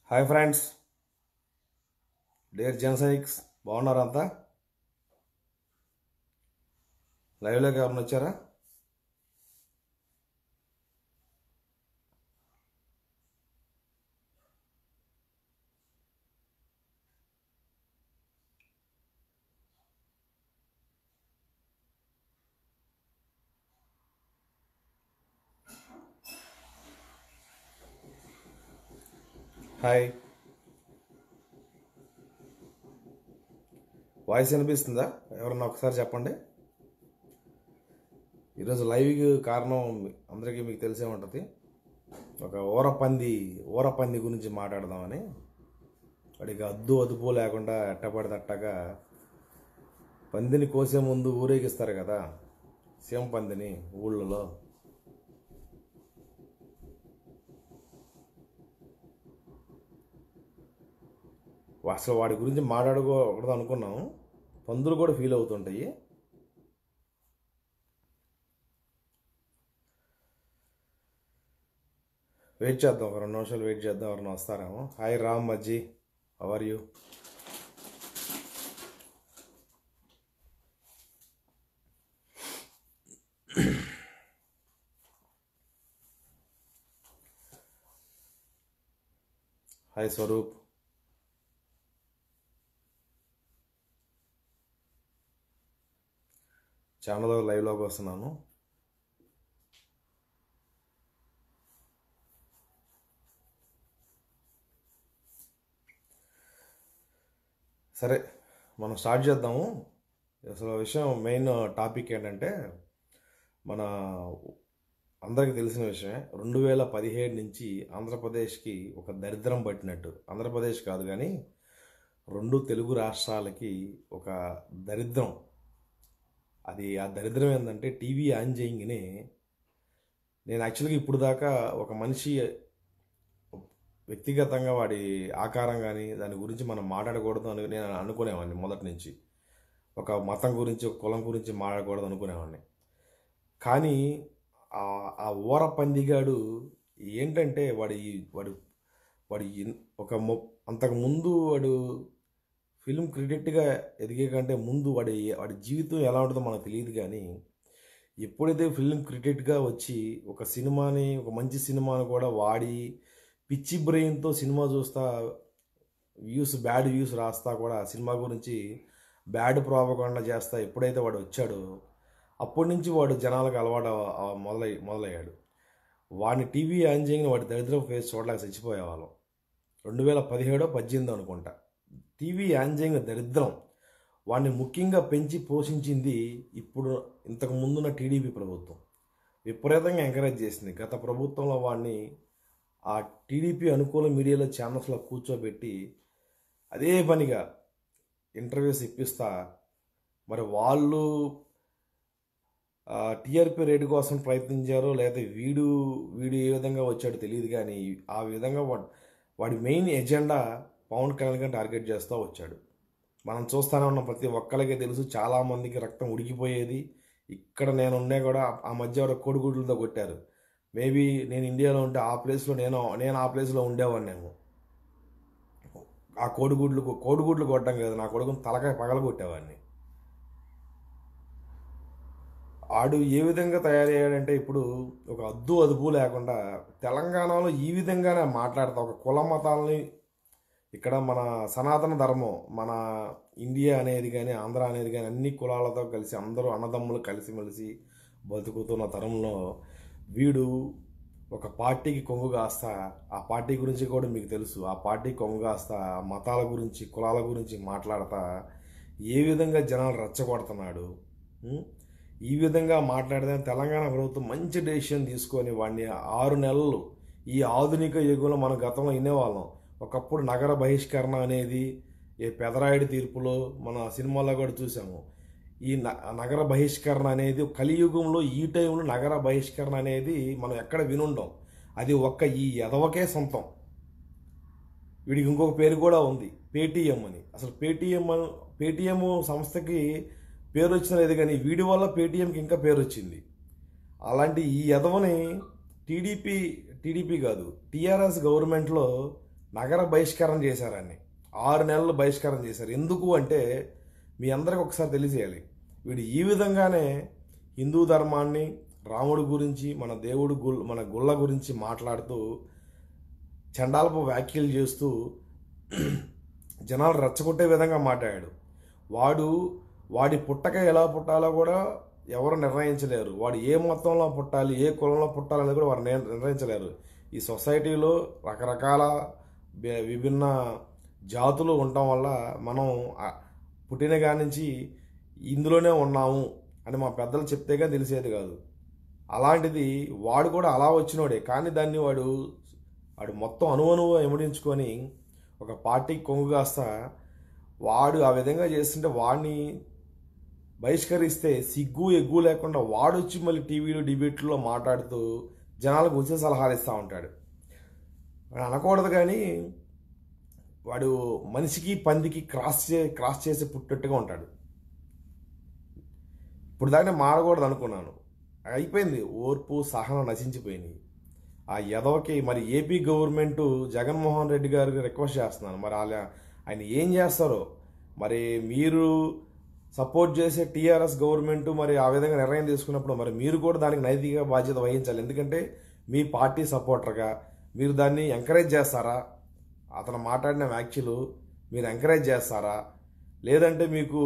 Hi friends dare జనసైక్స్ బాగున్నారా అంతా లైవ్లోకి ఎవరిని వచ్చారా హాయ్ వాయిస్ వినిపిస్తుందా ఎవరన్నా ఒకసారి చెప్పండి ఈరోజు లైవ్కి కారణం అందరికీ మీకు తెలిసే ఉంటుంది ఒక ఊరపంది ఊరపంది గురించి మాట్లాడదామని వాడికి అద్దు అదుపు లేకుండా ఎట్టపడితట్టగా పందిని కోసే ముందు ఊరేగిస్తారు కదా సీమ పందిని ఊళ్ళలో అసలు వాడి గురించి మాట్లాడుకోకూడదు అనుకున్నాం పందులు కూడా ఫీల్ అవుతుంటాయి వెయిట్ చేద్దాం ఒక రెండు నిమిషాలు వెయిట్ చేద్దాం ఎవరైనా వస్తారేమో hi Ram Majji how are you hi Swaroop channel లైవ్లోకి వస్తున్నాను సరే మనం స్టార్ట్ చేద్దాము అసలు విషయం మెయిన్ టాపిక్ ఏంటంటే మన అందరికీ తెలిసిన విషయమే రెండు వేల పదిహేడు నుంచి ఆంధ్రప్రదేశ్కి ఒక దరిద్రం పట్టినట్టు ఆంధ్రప్రదేశ్ కాదు కానీ రెండు తెలుగు రాష్ట్రాలకి ఒక దరిద్రం అది ఆ దరిద్రం ఏంటంటే టీవీ ఆన్ చేయంగానే నేను యాక్చువల్గా ఇప్పుడు దాకా ఒక మనిషి వ్యక్తిగతంగా వాడి ఆకారం కానీ దాని గురించి మనం మాట్లాడకూడదు అని నేను అనుకునేవాడిని మొదటి నుంచి ఒక మతం గురించి ఒక కులం గురించి మాట్లాడకూడదు అనుకునేవాడిని కానీ ఆ- ఆ ఊర పందిగాడు ఏంటంటే వాడి వాడు వాడు ఇన్- ఒక మొ అంతకు ముందు వాడు ఫిల్మ్ క్రికెట్గా ఎదిగే కంటే ముందు వాడి వాడి జీవితం ఎలా ఉంటుందో మనకు తెలియదు కానీ ఎప్పుడైతే ఫిల్మ్ క్రికెట్గా వచ్చి ఒక సినిమాని ఒక మంచి సినిమాని కూడా వాడి పిచ్చి బ్రెయిన్తో సినిమా చూస్తా వ్యూస్ బ్యాడ్ వ్యూస్ రాస్తా కూడా ఆ సినిమా గురించి బ్యాడ్ ప్రాపకుండా చేస్తా ఎప్పుడైతే వాడు వచ్చాడో అప్పటి నుంచి వాడు జనాలకు అలవాటు అవ- అవ- మొదలై మొదలయ్యాడు వాడిని టీవీ ఆన్ చేయని వాడి దరిద్రం ఫేస్ చూడలేక చచ్చిపోయేవాళ్ళం రెండు వేల పదిహేడో పద్దెనిమిది అనుకుంటా టీవీ ఆన్ చేయని దరిద్రం వాడిని ముఖ్యంగా పెంచి పోషించింది ఇప్పుడు ఇంతకు ముందున్న టీడీపీ ప్రభుత్వం విపరీతంగా ఎంకరేజ్ చేసింది గత ప్రభుత్వంలో వాడిని ఆ టీడీపీ అనుకూల మీడియాలో ఛానల్స్లో కూర్చోబెట్టి అదే పనిగా ఇంటర్వ్యూస్ ఇప్పిస్తా మరి వాళ్ళు టీఆర్పీ రేటు కోసం ప్రయత్నించారో లేదా వీడు వీడు ఏ విధంగా వచ్చాడో తెలియదు కానీ ఆ విధంగా వాడు వాడి main agenda Pawan Kalyan target చేస్తూ వచ్చాడు మనం చూస్తూనే ఉన్నాం ప్రతి ఒక్కరికి తెలుసు చాలామందికి రక్తం ఉడికిపోయేది ఇక్కడ నేను ఉన్నా కూడా ఆ మధ్య ఎవరో కోడిగుడ్లతో కొట్టారు మేబీ నేను ఇండియాలో ఉంటే ఆ ప్లేస్లో నేను నేను ఆ ప్లేస్లో ఉండేవాడినేమో ఆ కోడిగుడ్లు కోడిగుడ్లు కొట్టడం కదా నా కొడుకుని తలకాయ పగల కొట్టేవాడిని ఆడు ఏ విధంగా తయారయ్యాడంటే ఇప్పుడు ఒక అద్దు అదుపు లేకుండా తెలంగాణలో ఈ విధంగానే మాట్లాడతా ఒక కుల మతాలని ఇక్కడ మన సనాతన ధర్మం మన ఇండియా అనేది కానీ ఆంధ్ర అనేది కానీ అన్ని కులాలతో కలిసి అందరూ అన్నదమ్ములు కలిసిమెలిసి బతుకుతున్న తరంలో వీడు ఒక పార్టీకి కొంగు కాస్తా ఆ పార్టీ గురించి కూడా మీకు తెలుసు ఆ పార్టీ కొంగు కాస్తా ఆ మతాల గురించి కులాల గురించి మాట్లాడతా ఏ విధంగా జనాలు రెచ్చగొడుతున్నాడు ఉం? ఈ విధంగా మాట్లాడితే తెలంగాణ ప్రభుత్వం మంచి డెసిషన్ తీసుకొని వాడిని ఆరు నెలలు ఈ ఆధునిక యుగంలో మన గతంలో వినేవాళ్ళం ఒకప్పుడు నగర బహిష్కరణ అనేది ఈ పెదరాయుడు తీర్పులో మన సినిమాలో కూడా చూసాము ఈ న- నగర బహిష్కరణ అనేది కలియుగంలో ఈ టైంలో నగర బహిష్కరణ అనేది మనం ఎక్కడ వినుండం అది ఒక్క ఈ ఎదవకే సొంతం వీడికి ఇంకొక పేరు కూడా ఉంది పేటీఎం అని అసలు పేటీఎం అను- పేటీఎం సంస్థకి పేరు వచ్చిన లేదు కానీ వీడి వల్ల పేటీఎంకి ఇంకా పేరు వచ్చింది అలాంటి ఈ ఎదవని టీడీపీ టీడీపీ కాదు టీఆర్ఎస్ గవర్నమెంట్లో నగర బహిష్కరణ చేశారని ఆరు నెలలు బహిష్కరణ చేశారు ఎందుకు అంటే మీ అందరికి ఒకసారి తెలియజేయాలి వీడు ఈ విధంగానే హిందూ ధర్మాన్ని రాముడి గురించి మన దేవుడు గుల్ మన గుళ్ళ గురించి మాట్లాడుతూ చండాలపు వ్యాఖ్యలు చేస్తూ జనాలు రెచ్చగొట్టే విధంగా మాట్లాడాడు వాడు వాడి పుట్టక ఎలా పుట్టాలో కూడా ఎవరు నిర్ణయించలేరు వాడు ఏ మతంలో పుట్టాలి ఏ కులంలో పుట్టాలి అనేది కూడా వారు నిర్- నిర్ణయించలేరు ఈ సొసైటీలో రకరకాల బె- విభిన్న జాతులు ఉండటం వల్ల మనం ఆ పుట్టిన కాడి నుంచి ఇందులోనే ఉన్నాము అని మా పెద్దలు చెప్తే కానీ తెలిసేది కాదు అలాంటిది వాడు కూడా అలా వచ్చినోడే కానీ దాన్ని వాడు వాడు మొత్తం అనువనువు ఎమడించుకొని ఒక పార్టీకి కొంగు కాస్త వాడు ఆ విధంగా చేస్తుంటే వాడిని బహిష్కరిస్తే సిగ్గు ఎగ్గు లేకుండా వాడు వచ్చి మళ్ళీ టీవీలు డిబేట్లో మాట్లాడుతూ జనాలకు ఉచిత సలహాలు ఇస్తూ ఉంటాడు వాడు అనకూడదు కానీ వాడు మనిషికి పందికి క్రాస్ చే క్రాస్ చేసి పుట్టట్టుగా ఉంటాడు ఇప్పుడు దాకా నేను మారకూడదు అనుకున్నాను అయిపోయింది ఓర్పు సహనం నశించిపోయినాయి ఆ ఎదవకి మరి ఏపీ గవర్నమెంట్ జగన్మోహన్ రెడ్డి గారికి రిక్వెస్ట్ చేస్తున్నాను మరి వాళ్ళ ఆయన ఏం చేస్తారో మరి మీరు సపోర్ట్ చేసే టీఆర్ఎస్ గవర్నమెంట్ మరి ఆ విధంగా నిర్ణయం తీసుకున్నప్పుడు మరి మీరు కూడా దానికి నైతిక బాధ్యత వహించాలి ఎందుకంటే మీ పార్టీ సపోర్టర్గా మీరు దాన్ని ఎంకరేజ్ చేస్తారా అతను మాట్లాడిన వ్యాఖ్యలు మీరు ఎంకరేజ్ చేస్తారా లేదంటే మీకు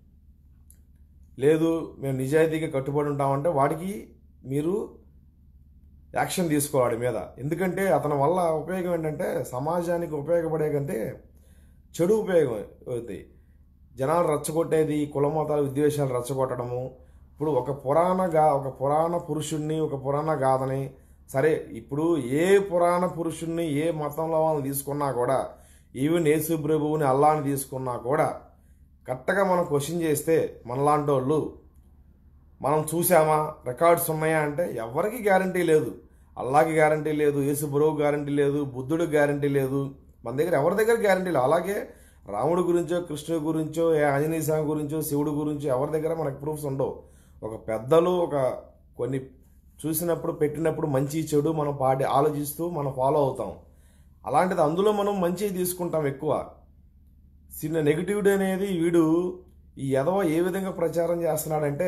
లేదు మేము నిజాయితీగా కట్టుబడి ఉంటామంటే వాడికి మీరు యాక్షన్ తీసుకోవాలి మీద ఎందుకంటే అతని వల్ల ఉపయోగం ఏంటంటే సమాజానికి ఉపయోగపడే కంటే చెడు ఉపయోగం అవుతాయి జనాలు రెచ్చగొట్టేది కుల మతాల విద్వేషాలు రెచ్చగొట్టడము ఇప్పుడు ఒక పురాణ గా ఒక పురాణ పురుషుణ్ణి ఒక పురాణ గాథని సరే ఇప్పుడు ఏ పురాణ పురుషుణ్ణి ఏ మతంలో వాళ్ళని తీసుకున్నా కూడా ఈవెన్ యేసు ప్రభువుని అల్లాని తీసుకున్నా కూడా కరెక్ట్గా మనం క్వశ్చన్ చేస్తే మనలాంటి వాళ్ళు మనం చూసామా రికార్డ్స్ ఉన్నాయా అంటే ఎవరికి గ్యారంటీ లేదు అల్లాకి గ్యారంటీ లేదు యేసు బరువు గ్యారంటీ లేదు బుద్ధుడికి గ్యారంటీ లేదు మన దగ్గర ఎవరి దగ్గర గ్యారంటీ లేదు అలాగే రాముడి గురించో కృష్ణుడి గురించో ఏ ఆంజనేయ స్వామి గురించో శివుడి గురించో ఎవరి దగ్గర మనకు ప్రూఫ్స్ ఉండవు ఒక పెద్దలు ఒక కొన్ని చూసినప్పుడు పెట్టినప్పుడు మంచి చెడు మనం పాటి ఆలోచిస్తూ మనం ఫాలో అవుతాం అలాంటిది అందులో మనం మంచి తీసుకుంటాం ఎక్కువ చిన్న నెగిటివిటీ అనేది వీడు ఈ ఎదవ ఏ విధంగా ప్రచారం చేస్తున్నాడంటే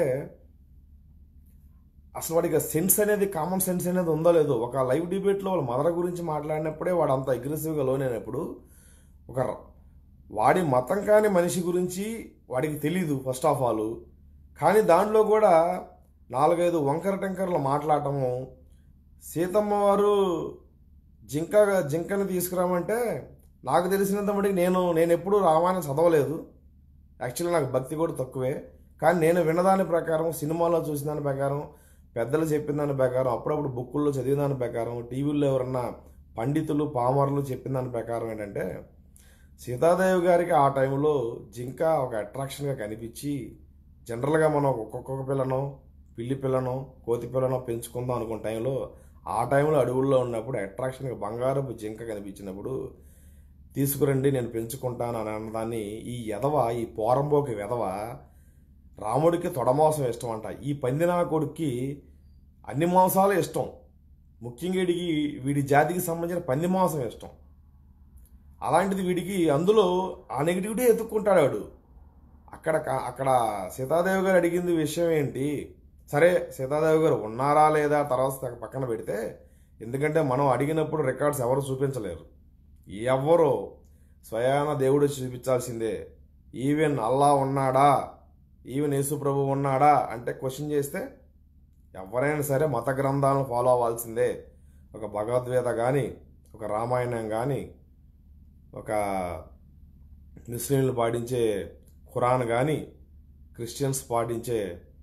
అసలు వాడికి సెన్స్ అనేది కామన్ సెన్స్ అనేది ఉందో లేదో ఒక లైవ్ డిబేట్లో వాళ్ళ మదర్ గురించి మాట్లాడినప్పుడే వాడు అంత అగ్రెసివ్గా లోనైనప్పుడు ఒక వాడి మతం కాని మనిషి గురించి వాడికి తెలీదు ఫస్ట్ ఆఫ్ ఆల్ కానీ దాంట్లో కూడా నాలుగైదు వంకర టెంకర్లు మాట్లాడటము సీతమ్మ వారు జింక జింకని తీసుకురామంటే నాకు తెలిసినంత మటుకు నేను నేను ఎప్పుడూ రామాయణం చదవలేదు యాక్చువల్లీ నాకు భక్తి కూడా తక్కువే కానీ నేను విన్నదాని ప్రకారం సినిమాలో చూసిన దాని ప్రకారం పెద్దలు చెప్పిన దాని ప్రకారం అప్పుడప్పుడు బుక్కుల్లో చదివిన దాని ప్రకారం టీవీల్లో ఎవరన్నా పండితులు పామర్లు చెప్పిన దాని ప్రకారం ఏంటంటే సీతాదేవి గారికి ఆ టైంలో జింక ఒక అట్రాక్షన్గా కనిపించి జనరల్గా మనం ఒక్కొక్క పిల్లను పిల్లి పిల్లను కోతి పిల్లను పెంచుకుందాం అనుకున్న టైంలో ఆ టైంలో అడవుల్లో ఉన్నప్పుడు అట్రాక్షన్గా బంగారపు జింక కనిపించినప్పుడు తీసుకురండి నేను పెంచుకుంటాను అని అన్నదాన్ని ఈ ఎదవ ఈ పోరంబోకి వెదవ రాముడికి తొడమాంసం ఇష్టం అంట ఈ పందినా కొడుక్కి అన్ని మాంసాలు ఇష్టం ముఖ్యంగా వీడికి వీడి జాతికి సంబంధించిన పంది మాంసం ఇష్టం అలాంటిది వీడికి అందులో ఆ నెగిటివిటీ ఎత్తుక్కుంటాడు వాడు అక్కడ కా- అక్కడ సీతాదేవి గారు అడిగింది విషయం ఏంటి సరే సీతాదేవి గారు ఉన్నారా లేదా తర్వాత పక్కన పెడితే ఎందుకంటే మనం అడిగినప్పుడు రికార్డ్స్ ఎవరు చూపించలేరు ఎవరు స్వయాన దేవుడు చూపించాల్సిందే ఈవెన్ అల్లా ఉన్నాడా ఈవెన్ యేసు ప్రభు ఉన్నాడా అంటే క్వశ్చన్ చేస్తే ఎవరైనా సరే మత గ్రంథాలను ఫాలో అవ్వాల్సిందే ఒక భగవద్గీత కానీ ఒక రామాయణం కానీ ఒక ముస్లింలు పాటించే ఖురాన్ కానీ క్రిస్టియన్స్ పాటించే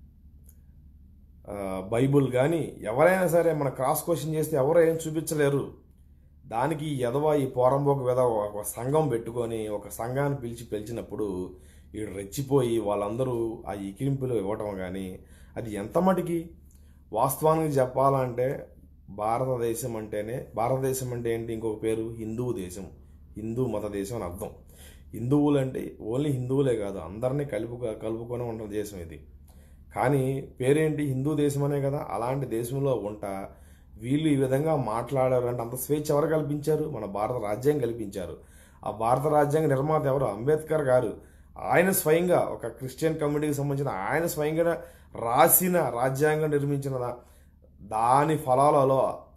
ఆ, బైబుల్ కానీ ఎవరైనా సరే మన క్రాస్ క్వశ్చన్ చేస్తే ఎవరు ఏం చూపించలేరు దానికి ఈ ఎదవ ఈ పోరంబోక వెదవ ఒక సంఘం పెట్టుకొని ఒక సంఘాన్ని పిలిచి పిలిచినప్పుడు వీడు రెచ్చిపోయి వాళ్ళందరూ ఆ ఎకిరింపులు ఇవ్వటం కానీ అది ఎంత మటుకి వాస్తవానికి చెప్పాలంటే భారతదేశం అంటేనే భారతదేశం అంటే ఏంటి ఇంకొక పేరు హిందూ దేశం హిందూ మత దేశం అని అర్థం హిందువులు అంటే ఓన్లీ హిందువులే కాదు అందరినీ కలుపు కలుపుకొని ఉన్న దేశం ఇది కానీ పేరేంటి హిందూ దేశం అనే కదా అలాంటి దేశంలో ఉంటా వీళ్ళు ఈ విధంగా మాట్లాడారు అంటే అంత స్వేచ్ఛ ఎవరు కల్పించారు మన భారత రాజ్యాంగం కల్పించారు ఆ భారత రాజ్యాంగ నిర్మాత ఎవరు అంబేద్కర్ గారు ఆయన స్వయంగా ఒక క్రిస్టియన్ కమ్యూనిటీకి సంబంధించిన ఆయన స్వయంగా రాసిన రాజ్యాంగం నిర్మించిన దాని ఫలాలలో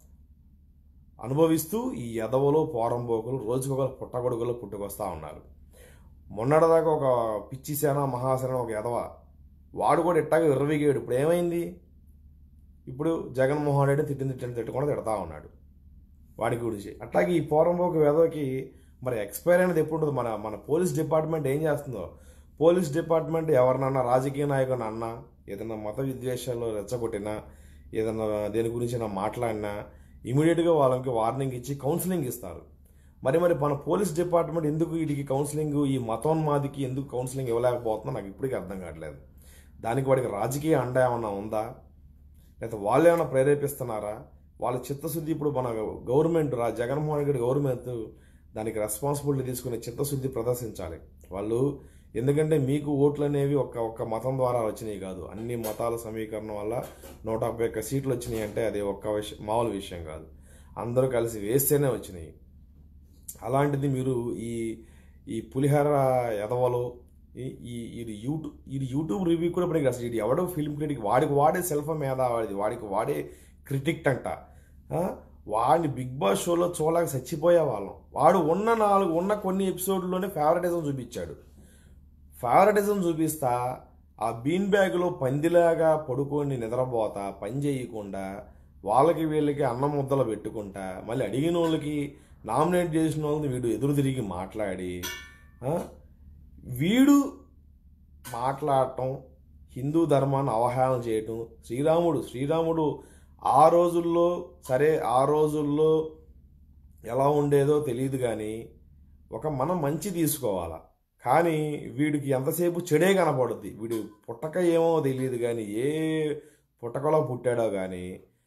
అనుభవిస్తూ ఈ ఎదవలు పోరంబోకులు రోజుకొకరు పుట్టగొడుగులు పుట్టుకొస్తా ఉన్నారు మొన్నటిదాకా ఒక పిచ్చి సేన మహాసేన ఒక ఎదవ వాడు కూడా ఇట్టాగా విర్రవిగాడు ఇప్పుడు ఏమైంది ఇప్పుడు జగన్మోహన్ రెడ్డి తిట్టిన తిట్టిన తిట్టకుండా తిడతా ఉన్నాడు వాడి గురించి అట్లాగే ఈ పోరంబోకు ఎదవకి మరి ఎక్స్పైర్ అయినది ఎప్పుడు ఉంటుంది మన మన పోలీస్ డిపార్ట్మెంట్ ఏం చేస్తుందో పోలీస్ డిపార్ట్మెంట్ ఎవరినన్నా రాజకీయ నాయకుని అన్నా ఏదైనా మత విద్వేషాలు రెచ్చగొట్టినా ఏదైనా దేని గురించి నా మాట్లాడినా ఇమీడియట్గా వాళ్ళకి వార్నింగ్ ఇచ్చి కౌన్సిలింగ్ ఇస్తారు మరి మరి మన పోలీస్ డిపార్ట్మెంట్ ఎందుకు వీటికి కౌన్సిలింగ్ ఈ మతోన్మాదికి ఎందుకు కౌన్సిలింగ్ ఇవ్వలేకపోతుందో నాకు ఇప్పటికీ అర్థం కావట్లేదు దానికి వాడికి రాజకీయ అండ ఏమన్నా ఉందా లేదా వాళ్ళు ఏమైనా ప్రేరేపిస్తున్నారా వాళ్ళ చిత్తశుద్ధి ఇప్పుడు మన గవర్నమెంట్ రా జగన్మోహన్ రెడ్డి గవర్నమెంట్ దానికి రెస్పాన్సిబిలిటీ తీసుకునే చిత్తశుద్ధి ప్రదర్శించాలి వాళ్ళు ఎందుకంటే మీకు ఓట్లు అనేవి ఒక్క ఒక్క మతం ద్వారా వచ్చినాయి కాదు అన్ని మతాల సమీకరణ వల్ల నూట యాభై ఒక్క సీట్లు వచ్చినాయి అంటే అది ఒక్క విషయం మామూలు విషయం కాదు అందరూ కలిసి వేస్తేనే వచ్చినాయి అలాంటిది మీరు ఈ ఈ పులిహార ఎదవలు ఈ ఈ- ఇది యూట్యూబ్ ఇది యూట్యూబ్ రివ్యూ కూడా పనికి అసలు ఇది ఎవడో ఫిల్మ్ క్రిటిక్ వాడికి వాడే సెల్ఫ్ మీద వాడిది వాడికి వాడే క్రిటిక్ అంట ఆ? వాడిని బిగ్ బాస్ షోలో చూడలేక చచ్చిపోయే వాళ్ళం వాడు ఉన్న నాలుగు ఉన్న కొన్ని ఎపిసోడ్లోనే ఫేవరెటిజం చూపించాడు ఫేవరెటిజం చూపిస్తా ఆ బీన్ బ్యాగ్లో పందిలాగా పడుకొని నిద్రపోతా పని చేయకుండా వాళ్ళకి వీళ్ళకి అన్నం ముద్దలు పెట్టుకుంటా మళ్ళీ అడిగిన వాళ్ళకి నామినేట్ చేసిన వాళ్ళని వీడు ఎదురు తిరిగి మాట్లాడి ఆ, వీడు మాట్లాడటం హిందూ ధర్మాన్ని అవహేళన చేయటం శ్రీరాముడు శ్రీరాముడు ఆ రోజుల్లో సరే ఆ రోజుల్లో ఎలా ఉండేదో తెలియదు కానీ ఒక మనం మంచి తీసుకోవాలా కానీ వీడికి ఎంతసేపు చెడే కనపడుద్ది వీడు పుట్టక ఏమో తెలియదు కానీ ఏ పుట్టకలో పుట్టాడో కానీ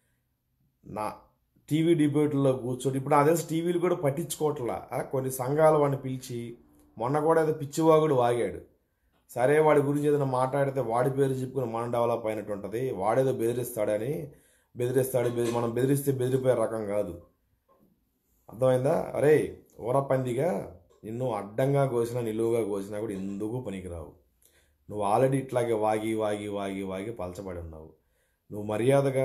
నా టీవీ డిబేట్లో కూర్చొని ఇప్పుడు నా తెలిసి టీవీలు కూడా పట్టించుకోవట్లా ఆ, కొన్ని సంఘాలు వాడిని పిలిచి మొన్న కూడా ఏదో పిచ్చివాగుడు వాగాడు సరే వాడి గురించి ఏదైనా మాట్లాడితే వాడి పేరు చెప్పుకుని మనం డెవలప్ అయినట్టు ఉంటుంది వాడేదో బెదిరిస్తాడని బెదిరిస్తాడు బెదిరి మనం బెదిరిస్తే బెదిరిపోయే రకం కాదు అర్థమైందా అరే ఊరపందిగా నిన్ను అడ్డంగా కోసినా నిలువుగా కోసినా కూడా ఎందుకు పనికిరావు నువ్వు ఆల్రెడీ ఇట్లాగే వాగి వాగి వాగి వాగి పలచబడి ఉన్నావు నువ్వు మర్యాదగా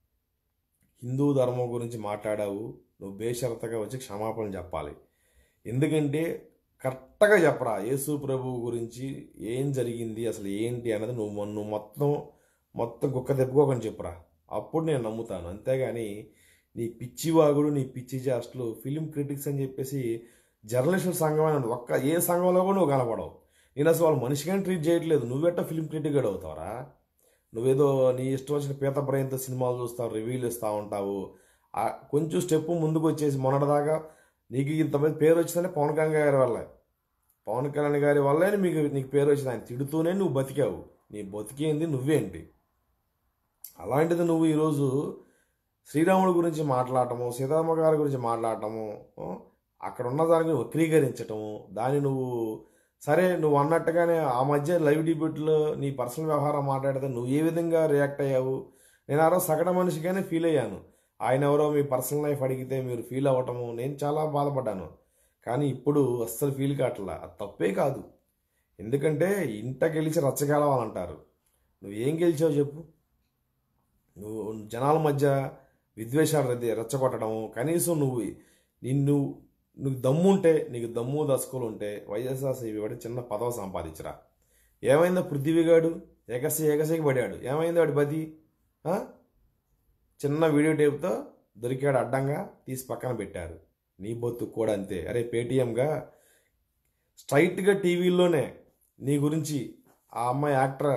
హిందూ ధర్మం గురించి మాట్లాడావు నువ్వు బేషరతగా వచ్చి క్షమాపణ చెప్పాలి ఎందుకంటే కరెక్ట్గా చెప్పరా యేసు ప్రభువు గురించి ఏం జరిగింది అసలు ఏంటి అన్నది నువ్వు మొ- నువ్వు మొత్తం మొత్తం కుక్క తెప్పుకోకని చెప్పురా అప్పుడు నేను నమ్ముతాను అంతేగాని నీ పిచ్చివాగుడు నీ పిచ్చి చేష్టలు ఫిలిం క్రిటిక్స్ అని చెప్పేసి జర్నలిస్టుల సంఘం అని ఉంది. ఒక్క ఏ సంఘంలో కూడా నువ్వు కనపడవు నేను అసలు వాళ్ళు మనిషిగానే ట్రీట్ చేయట్లేదు నువ్వెట్ట ఫిలిం క్రిటిక్ అవుతావరా నువ్వేదో నీ ఇష్టం వచ్చిన పీత బ్రెయిన్తో సినిమాలు చూస్తావు రివ్యూలు ఇస్తూ ఉంటావు ఆ కొంచెం స్టెప్ ముందుకు వచ్చేసి మొన్నటిదాకా నీకు ఇంతమంది పేరు వచ్చిందంటే పవన్ కళ్యాణ్ గారి వల్లే పవన్ కళ్యాణ్ గారి వల్లే మీకు నీకు పేరు వచ్చింది ఆయన తిడుతూనే నువ్వు బతికావు నీ బతికేంది నువ్వేంటి అలాంటిది నువ్వు ఈరోజు శ్రీరాముడి గురించి మాట్లాడటము సీతారామ గారి గురించి మాట్లాడటము ఆ, అక్కడ ఉన్న దానికి వక్రీకరించటము దాన్ని నువ్వు సరే నువ్వు అన్నట్టుగానే ఆ మధ్య లైవ్ డిబేట్లో నీ పర్సనల్ వ్యవహారం మాట్లాడితే నువ్వు ఏ విధంగా రియాక్ట్ అయ్యావు నేను ఆ రోజు సగటు మనిషిగానే ఫీల్ అయ్యాను ఆయన ఎవరో మీ పర్సనల్ లైఫ్ అడిగితే మీరు ఫీల్ అవ్వటము నేను చాలా బాధపడ్డాను కానీ ఇప్పుడు అస్సలు ఫీల్ కావట్లా అది తప్పే కాదు ఎందుకంటే ఇంట గెలిచి రచ్చగలవాలంటారు నువ్వు ఏం గెలిచావు చెప్పు నువ్వు జనాల మధ్య విద్వేషాలు రెద్ది రెచ్చగొట్టడము కనీసం నువ్వు నిన్ను నువ్వు దమ్ముంటే నీకు దమ్ము దశకులు ఉంటే వైఎస్ఆర్సీపీ వాడి చిన్న పదవి సంపాదించరా ఏమైందో పృథ్వీగాడు ఏకసి ఏకసికి పడాడు ఏమైంది వాడి బది ఆ? చిన్న వీడియో టేప్తో దొరికాడు అడ్డంగా తీసి పక్కన పెట్టారు నీ బొత్తు కూడా అంతే అరే పేటీఎంగా స్ట్రైట్గా టీవీలోనే నీ గురించి ఆ అమ్మాయి యాక్టర్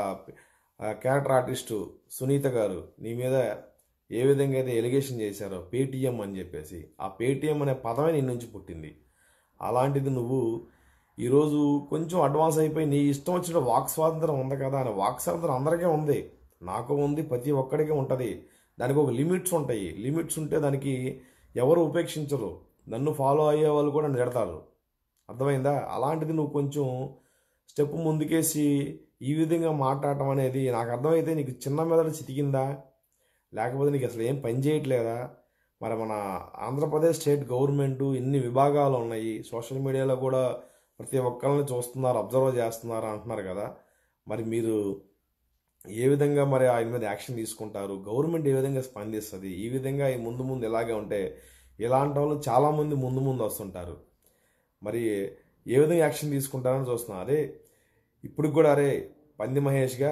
ఆ క్యారెక్టర్ ఆర్టిస్టు సునీత గారు నీ మీద ఏ విధంగా అయితే ఎలిగేషన్ చేశారో పేటీఎం అని చెప్పేసి ఆ పేటీఎం అనే పదమే నీ నుంచి పుట్టింది అలాంటిది నువ్వు ఈరోజు కొంచెం అడ్వాన్స్ అయిపోయి నీ ఇష్టం వచ్చిన వాక్ స్వాతంత్రం ఉంది కదా అని వాక్ స్వాతంత్రం అందరికీ ఉంది నాకు ఉంది ప్రతి ఒక్కడికి ఉంటుంది దానికి ఒక లిమిట్స్ ఉంటాయి లిమిట్స్ ఉంటే దానికి ఎవరు ఉపేక్షించరు నన్ను ఫాలో అయ్యే వాళ్ళు కూడా నన్ను తిడతారు అర్థమైందా అలాంటిది నువ్వు కొంచెం స్టెప్ ముందుకేసి ఈ విధంగా మాట్లాడటం అనేది నాకు అర్థమైతే నీకు చిన్న మెదడు చితికిందా లేకపోతే నీకు అసలు ఏం పని చేయట్లేదా మరి మన ఆంధ్రప్రదేశ్ స్టేట్ గవర్నమెంట్ ఇన్ని విభాగాలు ఉన్నాయి సోషల్ మీడియాలో కూడా ప్రతి ఒక్కరిని చూస్తున్నారు అబ్జర్వ్ చేస్తున్నారు అంటున్నారు కదా మరి మీరు ఏ విధంగా మరి ఆయన మీద యాక్షన్ తీసుకుంటారు గవర్నమెంట్ ఏ విధంగా స్పందిస్తుంది ఈ విధంగా ఈ ముందు ముందు ఇలాగే ఉంటే ఇలాంటి వాళ్ళు చాలామంది ముందు ముందు వస్తుంటారు మరి ఏ విధంగా యాక్షన్ తీసుకుంటారని చూస్తున్నా అరే ఇప్పుడు కూడా అరే పంది మహేష్గా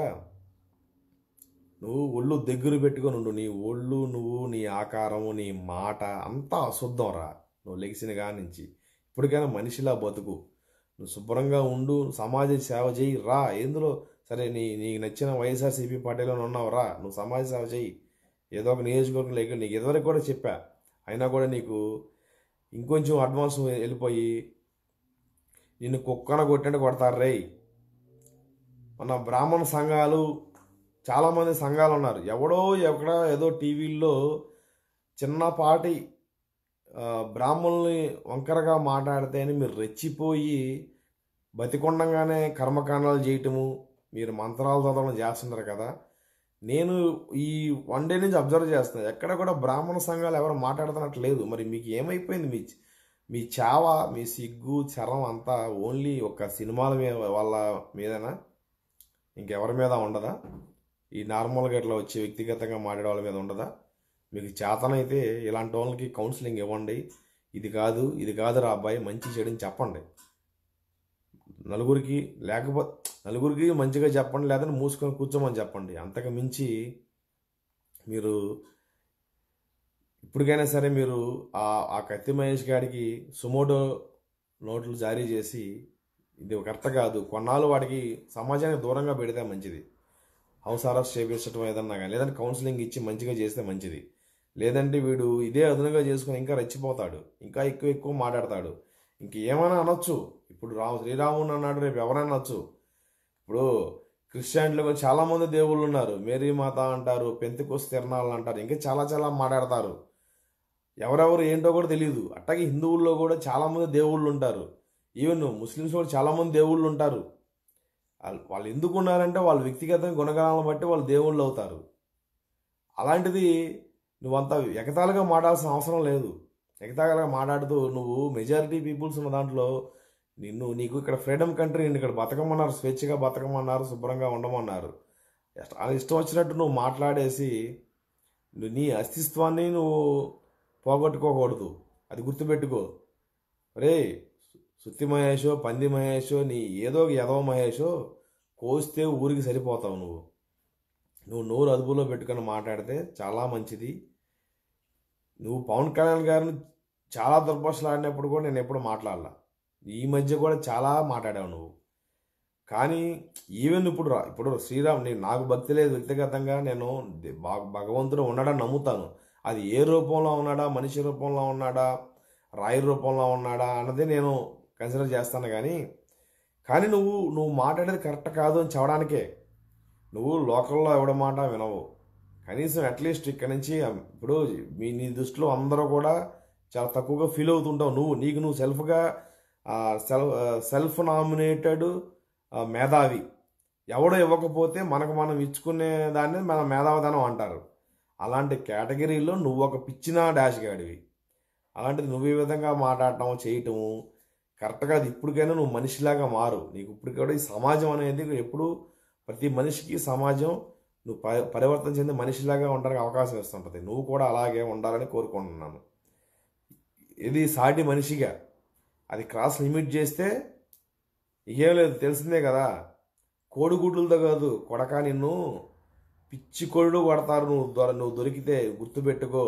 నువ్వు ఒళ్ళు దగ్గర పెట్టుకొని ఉండు నీ ఒళ్ళు నువ్వు నీ ఆకారము నీ మాట అంతా అశుద్ధం రా నువ్వు లెగిసిన కాడి నుంచి ఇప్పటికైనా మనిషిలా బతుకు నువ్వు శుభ్రంగా ఉండు సమాజ సేవ చేయి రా ఎందులో సరే నీ నీకు నచ్చిన వైఎస్ఆర్సీపీ పార్టీలో ఉన్నావు రా నువ్వు సమాజ సేవ చేయి ఏదో ఒక నియోజకవర్గం లేక నీకు ఇదివరకు కూడా చెప్పా అయినా కూడా నీకు ఇంకొంచెం అడ్వాన్స్ వెళ్ళిపోయి నిన్ను కుక్కన కొట్టినట్టు కొడతారు రేయ్ మన బ్రాహ్మణ సంఘాలు చాలామంది సంఘాలు ఉన్నారు ఎవడో ఎక్కడ ఏదో టీవీల్లో చిన్నపాటి ఆ, బ్రాహ్మణుల్ని వంకరగా మాట్లాడితే అని మీరు రెచ్చిపోయి బతికొండంగానే కర్మకాండాలు చేయటము మీరు మంత్రాలు చదవడం చేస్తున్నారు కదా నేను ఈ వన్ డే నుంచి అబ్జర్వ్ చేస్తున్నాను ఎక్కడ కూడా బ్రాహ్మణ సంఘాలు ఎవరు మాట్లాడుతున్నట్టు లేదు మరి మీకు ఏమైపోయింది మీ మీ చావ మీ సిగ్గు చరం అంతా ఓన్లీ ఒక సినిమాల మీద వాళ్ళ మీదనా ఇంకెవరి మీద ఉండదా ఈ నార్మల్గా ఇట్లా వచ్చి వ్యక్తిగతంగా మాట్లాడే వాళ్ళ మీద ఉండదా మీకు చేతనైతే ఇలాంటి వాళ్ళకి కౌన్సిలింగ్ ఇవ్వండి ఇది కాదు ఇది కాదు రా అబ్బాయి మంచి చెడుని చెప్పండి నలుగురికి లేకపోతే నలుగురికి మంచిగా చెప్పండి లేదంటే మూసుకొని కూర్చోమని చెప్పండి అంతకు మించి మీరు ఇప్పటికైనా సరే మీరు ఆ ఆ కత్తి మహేష్ గారికి సుమోటో నోట్లు జారీ చేసి ఇది కరెక్ట్ కాదు కొన్నాళ్ళు వాడికి సమాజానికి దూరంగా పెడితే మంచిది హౌస్ అరెస్ట్ చేపించడం ఏదన్నా కానీ లేదంటే కౌన్సిలింగ్ ఇచ్చి మంచిగా చేస్తే మంచిది లేదంటే వీడు ఇదే అదునుగా చేసుకుని ఇంకా రెచ్చిపోతాడు ఇంకా ఎక్కువ ఎక్కువ మాట్లాడతాడు ఇంక ఏమైనా అనొచ్చు ఇప్పుడు రాము శ్రీరాముని అన్నాడు రేపు ఎవరైనా అనొచ్చు ఇప్పుడు క్రిస్టియానిటీలో కూడా చాలామంది దేవుళ్ళు ఉన్నారు మేరీ మాత అంటారు పెంతికోస్ తిరణాలు అంటారు ఇంకా చాలా చాలా మాట్లాడతారు ఎవరెవరు ఏంటో కూడా తెలియదు అట్లాగే హిందువుల్లో కూడా చాలామంది దేవుళ్ళు ఉంటారు ఈవెన్ ముస్లిమ్స్ కూడా చాలామంది దేవుళ్ళు ఉంటారు వాళ్ళు- వాళ్ళు ఎందుకు ఉన్నారంటే వాళ్ళ వ్యక్తిగత గుణగణాలను బట్టి వాళ్ళు దేవుళ్ళు అవుతారు అలాంటిది నువ్వంత ఎగతాళిగా మాట్లాడాల్సిన అవసరం లేదు ఎగతాళిగా మాట్లాడుతూ నువ్వు మెజారిటీ పీపుల్స్ ఉన్న దాంట్లో నిన్ను నీకు ఇక్కడ ఫ్రీడమ్ కంట్రీ నిన్ను ఇక్కడ బతకమన్నారు స్వేచ్ఛగా బతకమన్నారు శుభ్రంగా ఉండమన్నారు ఎష్ట- అలా ఇష్టం వచ్చినట్టు నువ్వు మాట్లాడేసి నువ్వు నీ అస్తిత్వాన్ని నువ్వు పోగొట్టుకోకూడదు అది గుర్తుపెట్టుకో రే సుత్తి మహేషో పంది మహేషో నీ ఏదో ఒక యదవ మహేషో కోస్తే ఊరికి సరిపోతావు నువ్వు నువ్వు నోరు అదుపులో పెట్టుకొని మాట్లాడితే చాలా మంచిది నువ్వు పవన్ కళ్యాణ్ గారిని చాలా దుర్భాషలు ఆడినప్పుడు కూడా నేను ఎప్పుడు మాట్లాడాల ఈ మధ్య కూడా చాలా మాట్లాడావు నువ్వు కానీ ఈవెన్ ఇప్పుడు రా ఇప్పుడు శ్రీరామ్ నేను నాకు భక్తి లేదు వ్యక్తిగతంగా నేను దే- భగ- భగవంతుడు ఉన్నాడని నమ్ముతాను అది ఏ రూపంలో ఉన్నాడా మనిషి రూపంలో ఉన్నాడా రాయి రూపంలో ఉన్నాడా అన్నది నేను కన్సిడర్ చేస్తాను కానీ కానీ నువ్వు నువ్వు మాట్లాడేది కరెక్ట్ కాదు అని చెప్పడానికే నువ్వు లోకల్లో ఎవడ మాట వినవు కనీసం అట్లీస్ట్ ఇక్కడ నుంచి ఇప్పుడు మీ నీ దృష్టిలో అందరూ కూడా చాలా తక్కువగా ఫీల్ అవుతుంటావు నువ్వు నీకు నువ్వు సెల్ఫ్గా సెల్ఫ్ సెల్ఫ్ నామినేటెడ్ మేధావి ఎవడో ఇవ్వకపోతే మనకు మనం ఇచ్చుకునే దాన్ని మన మేధావితనం అంటారు అలాంటి కేటగిరీలో నువ్వు ఒక పిచ్చిన డాష్ గాడివి అలాంటిది నువ్వు ఈ విధంగా మాట్లాడటం చేయటము కరెక్ట్గా అది ఇప్పటికైనా నువ్వు మనిషిలాగా మారు నీకు ఇప్పుడు కూడా ఈ సమాజం అనేది ఎప్పుడు ప్రతి మనిషికి సమాజం నువ్వు ప- పరివర్తన చెంది మనిషిలాగా ఉండడానికి అవకాశం ఇస్తుంటుంది నువ్వు కూడా అలాగే ఉండాలని కోరుకుంటున్నాను ఇది సాటి మనిషిగా అది క్రాస్ లిమిట్ చేస్తే ఏం లేదు తెలిసిందే కదా కోడిగుడ్లతో కాదు కొడక నిన్ను పిచ్చి కోళ్ళు కొడతారు నువ్వు దొర- నువ్వు దొరికితే గుర్తుపెట్టుకో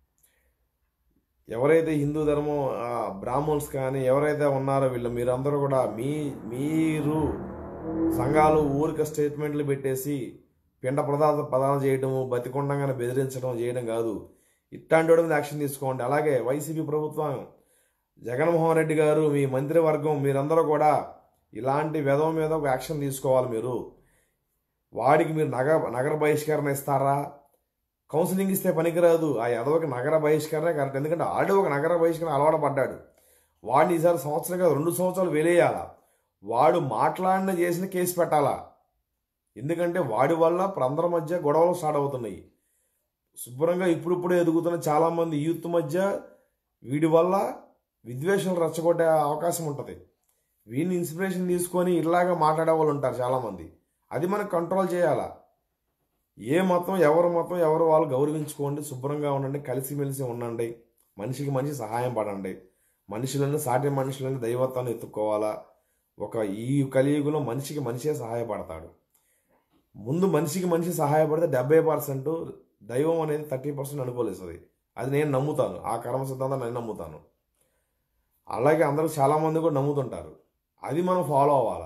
ఎవరైతే హిందూ ధర్మం ఆ, బ్రాహ్మణ్స్ కానీ ఎవరైతే ఉన్నారో వీళ్ళు మీరందరూ కూడా మీ మీరు సంఘాలు ఊరిక స్టేట్మెంట్లు పెట్టేసి పిండ ప్రదాన ప్రదానం చేయడము బతికొండంగానే బెదిరించడం చేయడం కాదు ఇట్లాంటి వాడి మీద యాక్షన్ తీసుకోండి అలాగే వైసీపీ ప్రభుత్వం జగన్మోహన్ రెడ్డి గారు మీ మంత్రివర్గం మీరందరూ కూడా ఇలాంటి విధవ మీద ఒక యాక్షన్ తీసుకోవాలి మీరు వాడికి మీరు నగర నగర బహిష్కరణ ఇస్తారా కౌన్సిలింగ్ ఇస్తే పనికిరాదు ఆ ఎదవకి నగర బహిష్కరణ కరెక్ట్ ఎందుకంటే ఆల్రెడీ ఒక నగర బహిష్కరణ అలవాటు పడ్డాడు వాడిని ఈసారి సంవత్సరం కాదు రెండు సంవత్సరాలు వెలేయాలా వాడు మాట్లాడిన చేసిన కేసు పెట్టాలా ఎందుకంటే వాడి వల్ల ఇప్పుడు అందరి మధ్య గొడవలు స్టార్ట్ అవుతున్నాయి శుభ్రంగా ఇప్పుడిప్పుడే ఎదుగుతున్న చాలామంది యూత్ మధ్య వీడి వల్ల విద్వేషాలు రెచ్చగొట్టే అవకాశం ఉంటుంది వీడిని ఇన్స్పిరేషన్ తీసుకొని ఇలాగా మాట్లాడే వాళ్ళు ఉంటారు చాలామంది అది మనం కంట్రోల్ చేయాలా ఏ మతం ఎవరి మతం ఎవరు వాళ్ళు గౌరవించుకోండి శుభ్రంగా ఉండండి కలిసిమెలిసి ఉండండి మనిషికి మనిషి సహాయం పడండి మనుషులను సాటి మనుషులను దైవత్వాన్ని ఎత్తుక్కోవాలా ఒక ఈ కలియుగంలో మనిషికి మనిషే సహాయపడతాడు ముందు మనిషికి మనిషి సహాయపడితే డెబ్బై పర్సెంట్ దైవం అనేది థర్టీ పర్సెంట్ అనుకోలేస్తుంది అది నేను నమ్ముతాను ఆ కర్మ సిద్ధాంతం నేను నమ్ముతాను అలాగే అందరూ చాలామంది కూడా నమ్ముతుంటారు అది మనం ఫాలో అవ్వాలా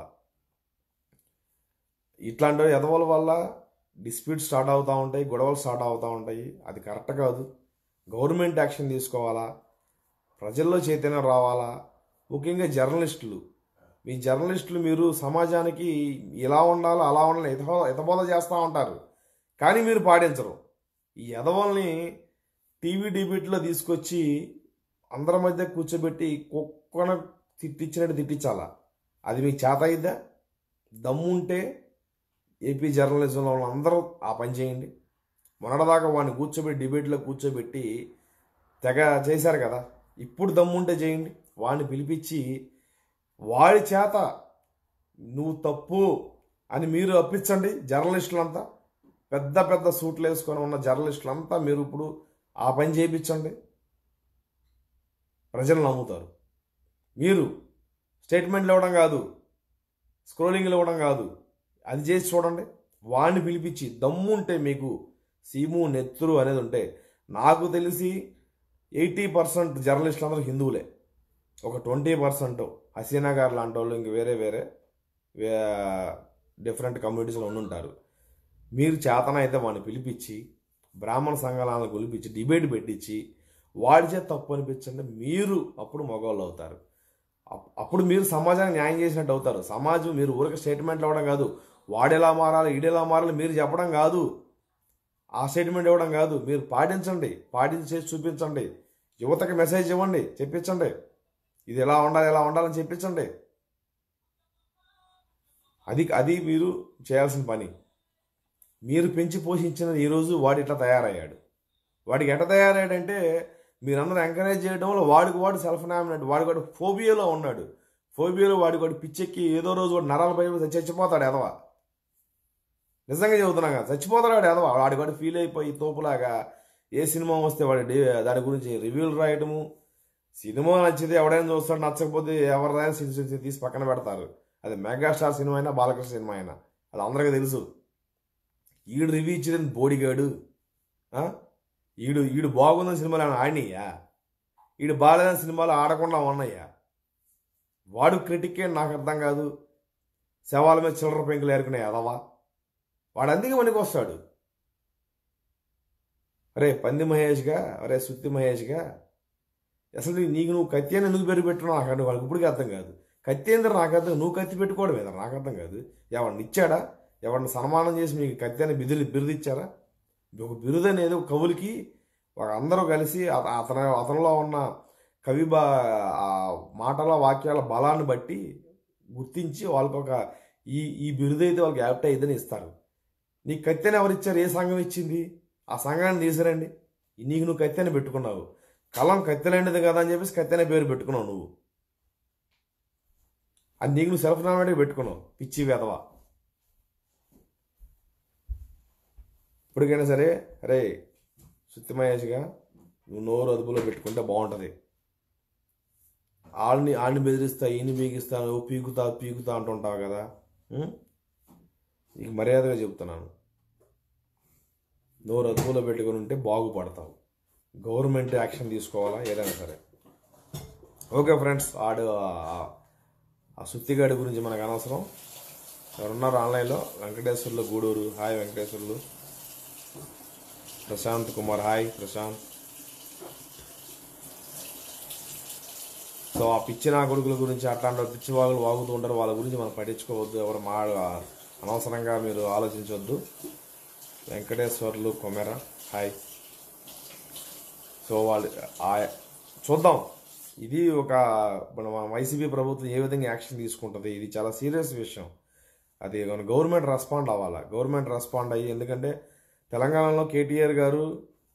ఇట్లాంటి ఎదవల వల్ల డిస్ప్యూట్ స్టార్ట్ అవుతూ ఉంటాయి గొడవలు స్టార్ట్ అవుతూ ఉంటాయి అది కరెక్ట్ కాదు గవర్నమెంట్ యాక్షన్ తీసుకోవాలా ప్రజల్లో చైతన్యం రావాలా ముఖ్యంగా జర్నలిస్టులు మీ జర్నలిస్టులు మీరు సమాజానికి ఇలా ఉండాలో అలా ఉండాలి ఎతబో ఎతబోధ చేస్తూ ఉంటారు కానీ మీరు పాటించరు ఈ ఎదవల్ని టీవీ డిబేట్లో తీసుకొచ్చి అందరి మధ్య కూర్చోబెట్టి కుక్కన తిట్టించినట్టు తిట్టించాలా అది మీకు చేత అయిద్దా దమ్ముంటే ఏపీ జర్నలిజంలో ఉన్న అందరూ ఆ పని చేయండి మొన్నటిదాకా వాడిని కూర్చోబెట్టి డిబేట్లో కూర్చోబెట్టి తెగ చేశారు కదా ఇప్పుడు దమ్ముంటే చేయండి వాడిని పిలిపించి వాడి చేత నువ్వు తప్పు అని మీరు అప్పించండి జర్నలిస్టులంతా పెద్ద పెద్ద సూట్లు వేసుకొని ఉన్న జర్నలిస్టులంతా మీరు ఇప్పుడు ఆ పని చేయించండి ప్రజలు నమ్ముతారు మీరు స్టేట్మెంట్లు ఇవ్వడం కాదు స్క్రోలింగ్లు ఇవ్వడం కాదు అది చేసి చూడండి వాడిని పిలిపించి దమ్ము ఉంటే మీకు సీము నెత్తురు అనేది ఉంటే నాకు తెలిసి ఎయిటీ పర్సెంట్ జర్నలిస్టులు అందరూ హిందువులే ఒక ట్వంటీ పర్సెంట్ హసీనా గారు లాంటి వాళ్ళు ఇంక వేరే వేరే డిఫరెంట్ కమ్యూనిటీస్లో ఉండుంటారు మీరు చేతన అయితే వాడిని పిలిపించి బ్రాహ్మణ సంఘాలను పిలిపించి డిబేట్ పెట్టించి వాడి చేత తప్పు అనిపించండి మీరు అప్పుడు మగవాళ్ళు అవుతారు అప్- అప్పుడు మీరు సమాజానికి న్యాయం చేసినట్టు అవుతారు సమాజం మీరు ఊరికి స్టేట్మెంట్లు ఇవ్వడం కాదు వాడెలా మారాలి ఈడెలా మారాలి మీరు చెప్పడం కాదు ఆ స్టేట్మెంట్ ఇవ్వడం కాదు మీరు పాటించండి పాటించి చేసి చూపించండి యువతకి మెసేజ్ ఇవ్వండి చెప్పించండి ఇది ఎలా ఉండాలి ఎలా ఉండాలని చెప్పించండి అది అది మీరు చేయాల్సిన పని మీరు పెంచి పోషించిన ఈరోజు వాడు ఇట్లా తయారయ్యాడు వాడికి ఎట్లా తయారయ్యాడంటే మీరందరూ ఎంకరేజ్ చేయడం వల్ల వాడికి వాడు సెల్ఫ్ నామినేట్ వాడి వాడు ఫోబియాలో ఉన్నాడు ఫోబియాలో వాడి వాడు పిచ్చెక్కి ఏదో రోజు వాడు నరాల పై చచ్చిపోతాడు ఎదవా నిజంగా చెబుతున్నా కదా చచ్చిపోతాడు వాడు ఎదవా వాడి వాడు ఫీల్ అయిపోయి తోపులాగా ఏ సినిమా వస్తే వాడి డి- దాని గురించి రివ్యూలు రాయటము సినిమా నచ్చితే ఎవడైనా చూస్తాడు నచ్చకపోతే ఎవరిదైనా సి- సి- తీసి పక్కన పెడతారు అది మెగాస్టార్ సినిమా అయినా బాలకృష్ణ సినిమా అయినా అది అందరికీ తెలుసు ఈడు రివ్యూ ఇచ్చేది బోడిగాడు ఆ? ఈడు ఈడు బాగుందని సినిమాలు ఏమైనా ఆడినయ్యా ఈడు బాగాలేదని సినిమాలు ఆడకుండా ఉన్నాయ్యా వాడు క్రిటికే నాకు అర్థం కాదు శవాల మీద చిల్లర పెంకులు ఏరుకునే ఎదవా వాడు అందుకే మనకి వస్తాడు అరే పంది మహేష్గా అరే సుత్తి మహేష్గా అసలు నీ- నీకు నువ్వు కత్తి అని ఎందుకు పెరిగి పెట్టుకున్నావు నాకు అర్థం- వాడికి ఇప్పటికీ అర్థం కాదు కత్తి ఏందో నాకు అర్థం నువ్వు కత్తి పెట్టుకోవడం ఏదో నాకు అర్థం కాదు ఎవరిని ఇచ్చాడా ఎవరిని సన్మానం చేసి మీకు కత్తి అని బిరుదు బిరుదు ఇచ్చారా ఒక బిరుదు అనేది ఒక కవులకి ఒక అందరూ కలిసి అత- అతని అతనిలో ఉన్న కవి బా ఆ మాటల వాక్యాల బలాన్ని బట్టి గుర్తించి వాళ్ళకి ఒక ఈ ఈ బిరుదు అయితే వాళ్ళకి యాప్ట్ అయ్యిందని ఇస్తారు నీకు కత్తెని ఎవరు ఇచ్చారు ఏ సంఘం ఇచ్చింది ఆ సంఘాన్ని తీసిరండి నీకు నువ్వు కత్తెని పెట్టుకున్నావు కలం కత్తెలాంటిది కదా అని చెప్పేసి కత్తెనే పేరు పెట్టుకున్నావు నువ్వు అది నీకు నువ్వు సెల్ఫ్ నామినేట్గా పెట్టుకున్నావు పిచ్చి వెధవా ఇప్పటికైనా సరే అరే సుత్తి మహేష్గా నువ్వు నోరు అదుపులో పెట్టుకుంటే బాగుంటుంది వాళ్ళని ఆడిని బెదిరిస్తా ఈయన్ని పీకిస్తా నువ్వు పీకుతా పీకుతా అంటుంటావు కదా ఉం? నీకు మర్యాదగా చెప్తున్నాను నోరు అదుపులో పెట్టుకుని ఉంటే బాగుపడతావు గవర్నమెంట్ యాక్షన్ తీసుకోవాలా ఏదైనా సరే ఓకే ఫ్రెండ్స్ ఆడు ఆ- ఆ సుత్తిగాడి గురించి మనకు అనవసరం ఎవరున్నారు ఆన్లైన్లో Venkateswarlu Gudur hi Venkateswarlu Prashant Kumar hi Prashant so ఆ పిచ్చి నా కొడుకుల గురించి అట్లాంటి పిచ్చి వాగులు వాగుతూ ఉంటారు వాళ్ళ గురించి మనం పట్టించుకోవద్దు ఎవరు మా అనవసరంగా మీరు ఆలోచించవద్దు వెంకటేశ్వర్లు కొమెర హాయ్ సో వాళ్ళు ఆ- చూద్దాం ఇది ఒక మన వైసీపీ ప్రభుత్వం ఏ విధంగా యాక్షన్ తీసుకుంటుంది ఇది చాలా సీరియస్ విషయం అది మన గవర్నమెంట్ రెస్పాండ్ అవ్వాలా గవర్నమెంట్ రెస్పాండ్ అయ్యి ఎందుకంటే తెలంగాణలో కేటీఆర్ గారు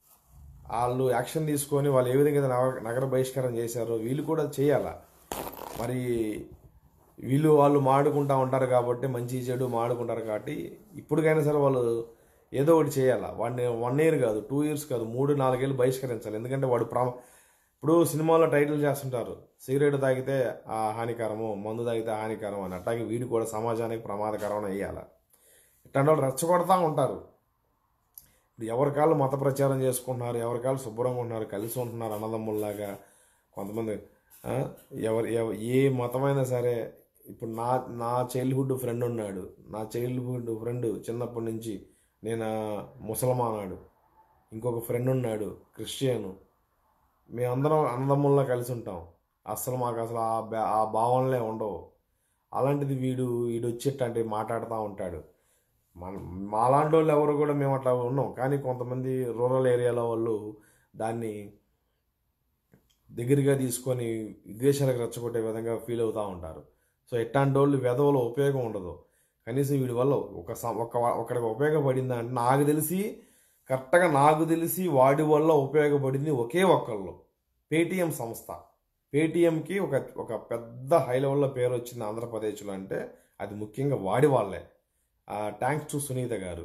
వాళ్ళు యాక్షన్ తీసుకొని వాళ్ళు ఏ విధంగా అయితే నగ- నగర బహిష్కారం చేశారో వీళ్ళు కూడా చేయాలా మరి వీళ్ళు వాళ్ళు మాడుకుంటా ఉంటారు కాబట్టి మంచి చెడు మాడుకుంటారు కాబట్టి ఇప్పటికైనా సరే వాళ్ళు ఏదో ఒకటి చేయాలా వాడిని వన్ ఇయర్ కాదు టూ ఇయర్స్ కాదు మూడు నాలుగేళ్ళు బహిష్కరించాలి ఎందుకంటే వాడు ప్రా ఇప్పుడు సినిమాలో టైటిల్ చేస్తుంటారు సిగరెట్ తాగితే ఆ హానికరము మందు తాగితే హానికరం అని అట్లాగే వీడు కూడా సమాజానికి ప్రమాదకరం అని వేయాలి ఇట్లాంటి వాళ్ళు రెచ్చగొడతా ఉంటారు ఇప్పుడు ఎవరికాళ్ళు మత ప్రచారం చేసుకుంటున్నారు ఎవరికాళ్ళు శుభ్రంగా ఉంటున్నారు కలిసి ఉంటున్నారు అన్నదమ్ముల్లాగా కొంతమంది ఆ, ఎవరు ఎవ- ఏ మతమైనా సరే ఇప్పుడు నా నా చైల్డ్హుడ్ ఫ్రెండ్ ఉన్నాడు నా చైల్డ్హుడ్ ఫ్రెండ్ చిన్నప్పటి నుంచి నేను ముసల్మానాడు ఇంకొక ఫ్రెండ్ ఉన్నాడు క్రిస్టియను మేమందరం అన్నదమ్ముల్లా కలిసి ఉంటాం అస్సలు మాకు అసలు ఆ బా- ఆ భావనలే ఉండవు అలాంటిది వీడు వీడు వచ్చేటంటే మాట్లాడుతూ ఉంటాడు మన మాలాంటి వాళ్ళు ఎవరు కూడా మేము అట్లా ఉన్నాం కానీ కొంతమంది రూరల్ ఏరియాలో వాళ్ళు దాన్ని దగ్గరగా తీసుకొని విద్వేషాలకు రెచ్చగొట్టే విధంగా ఫీల్ అవుతూ ఉంటారు సో ఎట్లాంటి వాళ్ళు వెధవలో ఉపయోగం ఉండదు కనీసం వీడి వల్ల ఒక స- ఒక ఒకడికి ఉపయోగపడిందా అంటే నాకు తెలిసి కరెక్ట్గా నాకు తెలిసి వాడి వల్ల ఉపయోగపడింది ఒకే ఒక్కళ్ళు పేటిఎం సంస్థ పేటిఎంకి ఒక ఒక పెద్ద హై లెవెల్లో పేరు వచ్చింది ఆంధ్రప్రదేశ్లో అంటే అది ముఖ్యంగా వాడి వాళ్ళే థ్యాంక్స్ టు సునీత గారు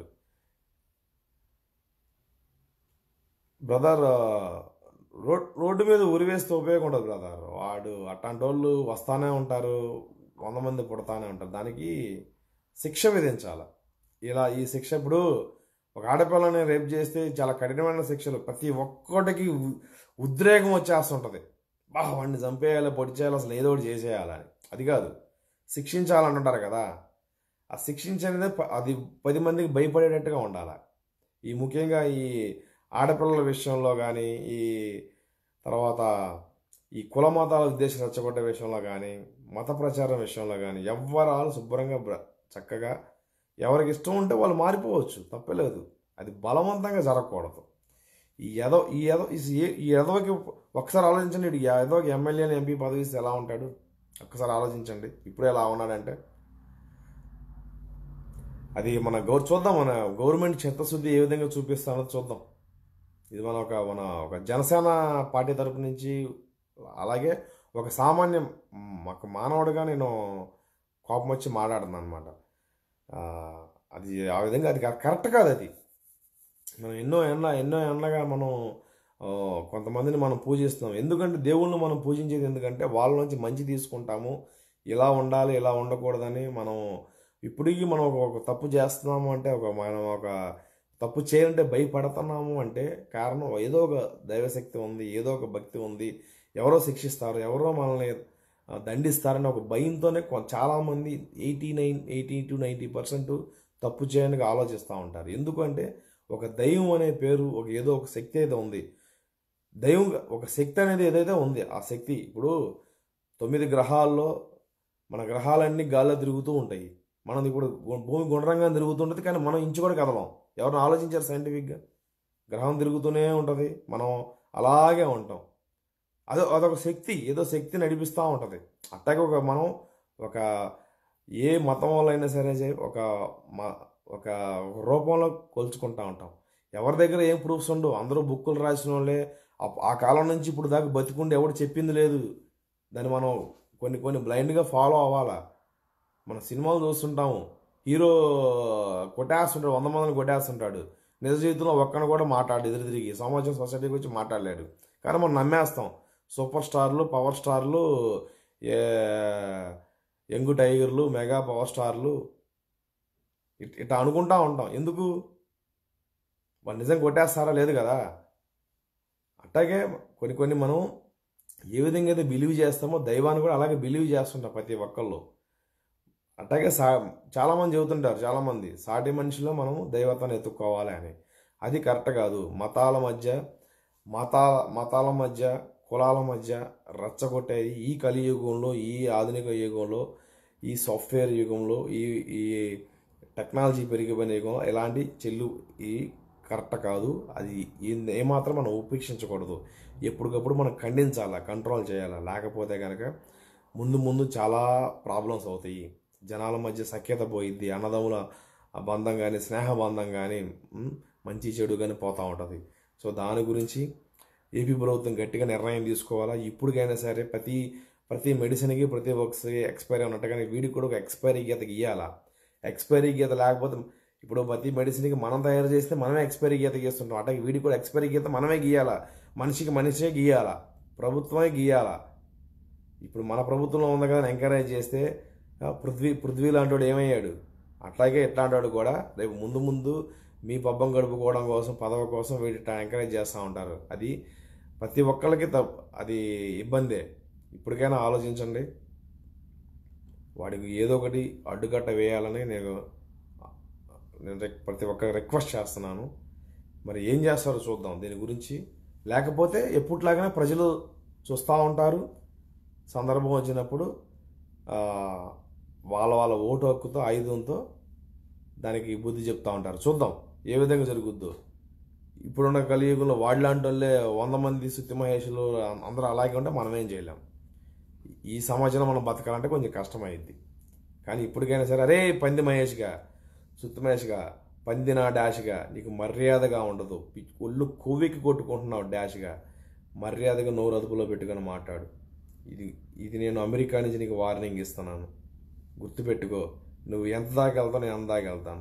బ్రదర్ రోడ్ రోడ్డు మీద ఉరివేస్తే ఉపయోగం ఉండదు బ్రదర్ వాడు అట్లాంటి వాళ్ళు వస్తానే ఉంటారు వంద మంది పుడతానే ఉంటారు దానికి శిక్ష విధించాలి ఇలా ఈ శిక్ష ఇప్పుడు ఒక ఆడపిల్లని రేప్ చేస్తే చాలా కఠినమైన శిక్షలు ప్రతి ఒక్కటికి ఉ- ఉద్రేకం వచ్చేస్తుంటుంది బా వాడిని చంపేయాలి పొడి చేయాలి అసలు ఏదో ఒకటి చేసేయాలని అది కాదు శిక్షించాలంటుంటారు కదా ఆ శిక్షించనేది ప- అది పది మందికి భయపడేటట్టుగా ఉండాలి ఈ ముఖ్యంగా ఈ ఆడపిల్లల విషయంలో కానీ ఈ తర్వాత ఈ కుల మతాల ఉద్దేశం రెచ్చగొట్టే విషయంలో కానీ మత ప్రచారం విషయంలో కానీ ఎవ్వరాలు శుభ్రంగా బ్ర- చక్కగా ఎవరికి ఇష్టం ఉంటే వాళ్ళు మారిపోవచ్చు తప్పలేదు అది బలవంతంగా జరగకూడదు ఈ ఎదో ఈ ఎదో ఈ ఏ- ఈ ఎదవకి ఒకసారి ఆలోచించండి ఈ ఎదవకి ఎమ్మెల్యేని ఎంపీ పదవి ఇస్తే ఎలా ఉంటాడు ఒక్కసారి ఆలోచించండి ఇప్పుడు ఎలా ఉన్నాడంటే అది మన గౌర్ చూద్దాం మన గవర్నమెంట్ చిత్తశుద్ధి ఏ విధంగా చూపిస్తానో చూద్దాం ఇది మన ఒక మన ఒక జనసేన పార్టీ తరపు నుంచి అలాగే ఒక సామాన్య మ్, ఒక మానవుడిగా నేను కోపం వచ్చి మాట్లాడుతున్నాను అనమాట అది ఆ విధంగా అది కరెక్ట్ కాదు అది మనం ఎన్నో ఎండ ఎన్నో ఎండగా మనం ఆ, కొంతమందిని మనం పూజిస్తున్నాం ఎందుకంటే దేవుళ్ళని మనం పూజించేది ఎందుకంటే వాళ్ళ నుంచి మంచి తీసుకుంటాము ఇలా ఉండాలి ఇలా ఉండకూడదని మనం ఇప్పటికీ మనం ఒక ఒక తప్పు చేస్తున్నాము అంటే ఒక మనం ఒక తప్పు చేయాలంటే భయపడుతున్నాము అంటే కారణం ఏదో ఒక దైవశక్తి ఉంది ఏదో ఒక భక్తి ఉంది ఎవరో శిక్షిస్తారు ఎవరో మనల్ని ఆ, దండిస్తారని ఒక భయంతోనే కొ- చాలామంది eighty nine eighty to ninety percent తప్పు చేయడానికి ఆలోచిస్తూ ఉంటారు ఎందుకంటే ఒక దైవం అనే పేరు ఒక ఏదో ఒక శక్తి అయితే ఉంది దైవం ఒక శక్తి అనేది ఏదైతే ఉంది ఆ శక్తి ఇప్పుడు తొమ్మిది గ్రహాల్లో మన గ్రహాలన్నీ గాల్లో తిరుగుతూ ఉంటాయి మనం ఇప్పుడు గు- భూమి గుండ్రంగా తిరుగుతుంటుంది కానీ మనం ఇంచు కూడా కదలం ఎవరిని ఆలోచించారు సైంటిఫిక్గా గ్రహం తిరుగుతూనే ఉంటుంది మనం అలాగే ఉంటాం అదో అదొక శక్తి ఏదో శక్తి నడిపిస్తూ ఉంటుంది అట్టాగే ఒక మనం ఒక ఏ మతం వాళ్ళైనా సరే చే- ఒక మ ఒక రూపంలో కొలుచుకుంటా ఉంటాం ఎవరి దగ్గర ఏం ప్రూఫ్స్ ఉండవు అందరూ బుక్కులు రాసిన వాళ్ళే ఆ- ఆ కాలం నుంచి ఇప్పుడు దాకా బతికుండి ఎవడు చెప్పింది లేదు దాన్ని మనం కొన్ని కొన్ని బ్లైండ్గా ఫాలో అవ్వాలా మన సినిమాలు చూస్తుంటాము హీరో కొట్టేస్తుంటాడు వంద మందిని కొట్టేస్తుంటాడు నిజ జీవితంలో ఒక్కను కూడా మాట్లాడు ఎదురు తిరిగి సమాజం సొసైటీ గురించి మాట్లాడలేడు కానీ మనం నమ్మేస్తాం సూపర్ స్టార్లు పవర్ స్టార్లు ఏ యంగ్ టైగర్లు మెగా పవర్ స్టార్లు ఇట్ ఇట్లా అనుకుంటా ఉంటాం ఎందుకు వాళ్ళు నిజం కొట్టేస్తారా లేదు కదా అట్లాగే కొన్ని కొన్ని మనం ఏ విధంగా అయితే బిలీవ్ చేస్తామో దైవాన్ని కూడా అలాగే బిలీవ్ చేస్తుంటాం ప్రతి ఒక్కళ్ళు అట్లాగే సా చాలామంది చెబుతుంటారు చాలామంది సాటి మనిషిలో మనం దైవతాన్ని ఎత్తుక్కోవాలి అని అది కరెక్ట్ కాదు మతాల మధ్య మతాల మతాల మధ్య కులాల మధ్య రచ్చగొట్టేది ఈ కలియుగంలో ఈ ఆధునిక యుగంలో ఈ సాఫ్ట్వేర్ యుగంలో ఈ ఈ టెక్నాలజీ పెరిగిపోయిన యుగంలో ఎలాంటి చెల్లు ఈ కరెక్ట్ కాదు అది ఏ- ఏమాత్రం మనం ఉపేక్షించకూడదు ఎప్పటికప్పుడు మనం ఖండించాలా కంట్రోల్ చేయాలా లేకపోతే కనుక ముందు ముందు చాలా ప్రాబ్లమ్స్ అవుతాయి జనాల మధ్య సఖ్యత పోయిద్ది అన్నదమ్ముల ఆ బంధం కానీ స్నేహ బంధం కానీ ఉమ్, మంచి చెడు కానీ పోతూ ఉంటుంది సో దాని గురించి ఏపీ ప్రభుత్వం గట్టిగా నిర్ణయం తీసుకోవాలా ఇప్పటికైనా సరే ప్రతి ప్రతి మెడిసిన్కి ప్రతి ఒక్కరికి ఎక్స్పైరీ ఉన్నట్టుగానే వీడికి కూడా ఒక ఎక్స్పైరీ గీత గీయాలా ఎక్స్పైరీ గీత లేకపోతే ఇప్పుడు ప్రతి మెడిసిన్కి మనం తయారు చేస్తే మనమే ఎక్స్పైరీ గీత గీస్తుంటాం అట్లాగే వీడికి కూడా ఎక్స్పైరీ గీత మనమే గీయాలా మనిషికి మనిషే గీయాలా ప్రభుత్వమే గీయాలా ఇప్పుడు మన ప్రభుత్వంలో ఉంది కదా ఎంకరేజ్ చేస్తే ఆ, పృథ్వీ పృథ్వీ లాంటి ఏమయ్యాడు అట్లాగే ఇట్లాంటి వాడు కూడా రేపు ముందు ముందు మీ పబ్బం గడుపుకోవడం కోసం పదవి కోసం వీటి ఎంకరేజ్ చేస్తూ ఉంటారు అది ప్రతి ఒక్కళ్ళకి తప్ప అది ఇబ్బందే ఇప్పటికైనా ఆలోచించండి వాడికి ఏదో ఒకటి అడ్డుకట్ట వేయాలని నేను నేను రిక్- ప్రతి ఒక్క రిక్వెస్ట్ చేస్తున్నాను మరి ఏం చేస్తారో చూద్దాం దీని గురించి లేకపోతే ఎప్పట్లాగానే ప్రజలు చూస్తూ ఉంటారు సందర్భం వచ్చినప్పుడు ఆ, వాళ్ళ వాళ్ళ ఓటు హక్కుతో ఆయుధంతో దానికి బుద్ధి చెప్తా ఉంటారు చూద్దాం ఏ విధంగా జరుగుద్దో ఇప్పుడున్న కలియుగంలో వాళ్ళలాంటి వాళ్ళే వంద మంది సుత్తి మహేషులు అందరూ అలాగే ఉంటే మనం ఏం చేయలేం ఈ సమాజంలో మనం బతకాలంటే కొంచెం కష్టమైంది కానీ ఇప్పటికైనా సరే అరే పంది మహేష్గా సుత్తి మహేష్గా పందిన డాష్గా నీకు మర్యాదగా ఉండదు పి- ఒళ్ళు కొవ్వెక్కి కొట్టుకుంటున్నావు డాష్గా మర్యాదగా నోరు అదుపులో పెట్టుకొని మాట్లాడు ఇది ఇది నేను అమెరికా నుంచి నీకు వార్నింగ్ ఇస్తున్నాను గుర్తుపెట్టుకో నువ్వు ఎంత దాకా వెళ్తావు నేను ఎంత దాకా వెళ్తాను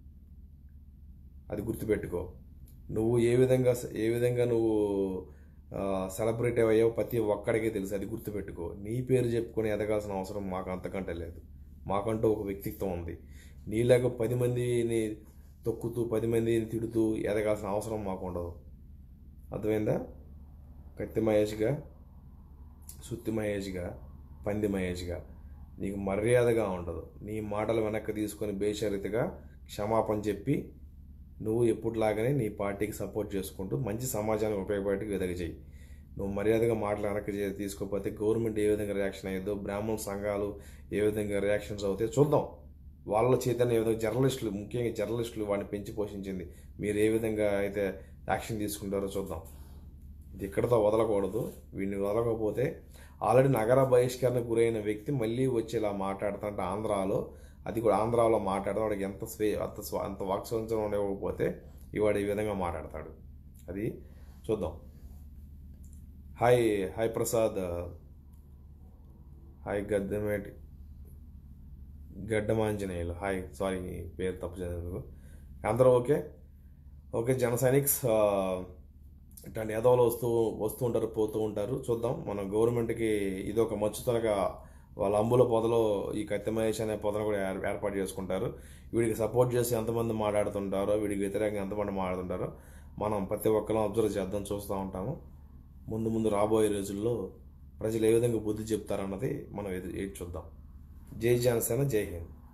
అది గుర్తుపెట్టుకో నువ్వు ఏ విధంగా ఏ విధంగా నువ్వు సెలబ్రేట్ అయ్యావో ప్రతి ఒక్కడికి తెలుసు అది గుర్తుపెట్టుకో నీ పేరు చెప్పుకొని ఎదగాల్సిన అవసరం మాకు అంతకంటే లేదు మాకంటూ ఒక వ్యక్తిత్వం ఉంది నీలాగా పది మందిని తొక్కుతూ పది మందిని తిడుతూ ఎదగాల్సిన అవసరం మాకు ఉండదు అర్థమైందా కత్తి మహేష్గా సుత్తి మహేష్గా పంది మహేష్గా నీకు మర్యాదగా ఉండదు నీ మాటలు వెనక్కి తీసుకొని బేషరతుగా క్షమాపణ చెప్పి నువ్వు ఎప్పుడులాగానే నీ పార్టీకి సపోర్ట్ చేసుకుంటూ మంచి సమాజానికి ఉపయోగపడి వెదగ చేయి నువ్వు మర్యాదగా మాటలు వెనక్కి చే- తీసుకోకపోతే గవర్నమెంట్ ఏ విధంగా రియాక్షన్ అయ్యేదో బ్రాహ్మణ సంఘాలు ఏ విధంగా రియాక్షన్స్ అవుతాయో చూద్దాం వాళ్ళ చైతన్య ఏ విధంగా జర్నలిస్టులు ముఖ్యంగా జర్నలిస్టులు వాడిని పెంచి పోషించింది మీరు ఏ విధంగా అయితే యాక్షన్ తీసుకుంటారో చూద్దాం ఇది ఇక్కడతో వదలకూడదు వీడిని వదలకపోతే ఆల్రెడీ నగర బహిష్కరణకు గురైన వ్యక్తి మళ్ళీ వచ్చి ఇలా మాట్లాడుతుంటే ఆంధ్రాలో అది కూడా ఆంధ్రాలో మాట్లాడతాడు వాడికి ఎంత స్వే అంత స్వ అంత వాక్ స్వతంత్రం ఉండకపోతే ఇవాడు ఈ విధంగా మాట్లాడతాడు అది చూద్దాం hi hi Prasad hi Gaddemeti Gaddamanjaneyulu hi sorry పేరు తప్పు చదివేందుకు అందరూ ఓకే ఓకే జన సైనిక్స్ ఆ, ఇట్లాంటి ఎదవలు వస్తూ వస్తూ ఉంటారు పోతూ ఉంటారు చూద్దాం మన గవర్నమెంట్కి ఇది ఒక మచ్చుతనగా వాళ్ళ అంబుల పొదలో ఈ కత్తి మహేష్ అనే పొదను కూడా ఏర్- ఏర్పాటు చేసుకుంటారు వీడికి సపోర్ట్ చేసి ఎంతమంది మాట్లాడుతుంటారో వీడికి వ్యతిరేకంగా ఎంతమంది మాట్లాడుతుంటారో మనం ప్రతి ఒక్కరం అబ్జర్వ్ చేద్దాం చూస్తూ ఉంటాము ముందు ముందు రాబోయే రోజుల్లో ప్రజలు ఏ విధంగా బుద్ధి చెప్తారన్నది మనం ఎదు ఎదురు చూద్దాం జై జనసేన జై హింద్